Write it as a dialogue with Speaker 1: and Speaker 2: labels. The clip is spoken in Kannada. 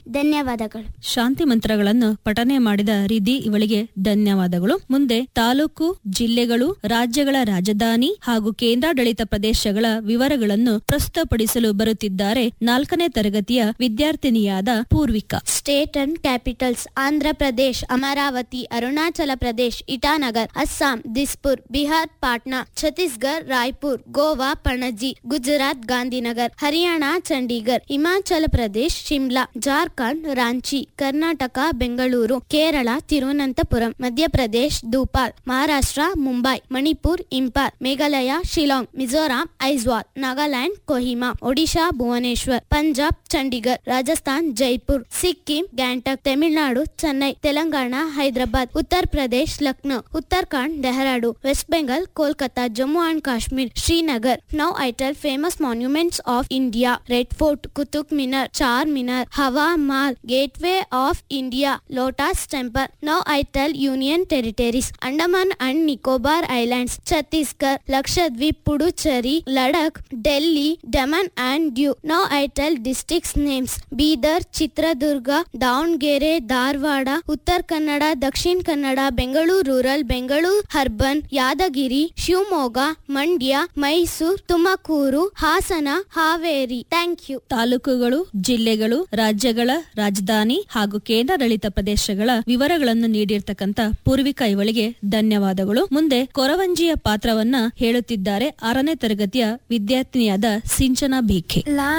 Speaker 1: ಧನ್ಯವಾದಗಳು
Speaker 2: ಶಾಂತಿ ಮಂತ್ರಗಳನ್ನು ಪಠನೆ ಮಾಡಿದ ರಿಧಿ ಇವಳಿಗೆ ಧನ್ಯವಾದಗಳು ಮುಂದೆ ತಾಲೂಕು ಜಿಲ್ಲೆಗಳು ರಾಜ್ಯಗಳ ರಾಜಧಾನಿ ಹಾಗೂ ಕೇಂದ್ರಾಡಳಿತ ಪ್ರದೇಶಗಳ ವಿವರಗಳನ್ನು ಪ್ರಸ್ತುತಪಡಿಸಲು ಬರುತ್ತಿದ್ದಾರೆ ನಾಲ್ಕನೇ ತರಗತಿಯ ವಿದ್ಯಾರ್ಥಿನಿಯಾದ Poorvika
Speaker 1: state and capitals Andhra Pradesh Amaravati Arunachal Pradesh Itanagar Assam Dispur Bihar Patna Chhattisgarh Raipur Goa Panaji Gujarat Gandhinagar Haryana Chandigarh Himachal Pradesh Shimla Jharkhand Ranchi Karnataka Bengaluru Kerala Thiruvananthapuram Madhya Pradesh Bhopal Maharashtra Mumbai Manipur Imphal Meghalaya Shillong Mizoram Aizawl Nagaland Kohima Odisha Bhubaneswar Punjab Chandigarh Rajasthan Jaipur Sikkim Gangtok Tamil Nadu Chennai Telangana Hyderabad Uttar Pradesh Lucknow Uttarakhand Dehradun west Bengal Kolkata Jammu and Kashmir Srinagar now I tell famous monuments of India red fort Qutub Minar Char Minar Hawa Mahal gateway of India lotus temple now I tell union territories Andaman and Nicobar islands Chhattisgarh Lakshadweep Puducherry Ladakh Delhi Daman and Diu now I tell districts names Bidar Chitradurga Davanagere Dharwad Uttara Kannada Dakshina Kannada Bengaluru rural Bengaluru urban Yadgir Shivamogga Mandya Mysuru Tumakuru Hassan Haveri thank you
Speaker 2: ತಾಲೂಕುಗಳು ಜಿಲ್ಲೆಗಳು ರಾಜ್ಯಗಳ ರಾಜಧಾನಿ ಹಾಗೂ ಕೇಂದ್ರಾಡಳಿತ ಪ್ರದೇಶಗಳ ವಿವರಗಳನ್ನು ನೀಡಿರ್ತಕ್ಕಂಥ ಪೂರ್ವಿಕಾ ಇವಳಿಗೆ ಧನ್ಯವಾದಗಳು ಮುಂದೆ ಕೊರವಂಜಿಯ ಪಾತ್ರವನ್ನ ಹೇಳುತ್ತಿದ್ದಾರೆ ಆರನೇ ತರಗತಿಯ ವಿದ್ಯಾರ್ಥಿನಿಯಾದ ಸಿಂಚನಾ ಬೇಖೆ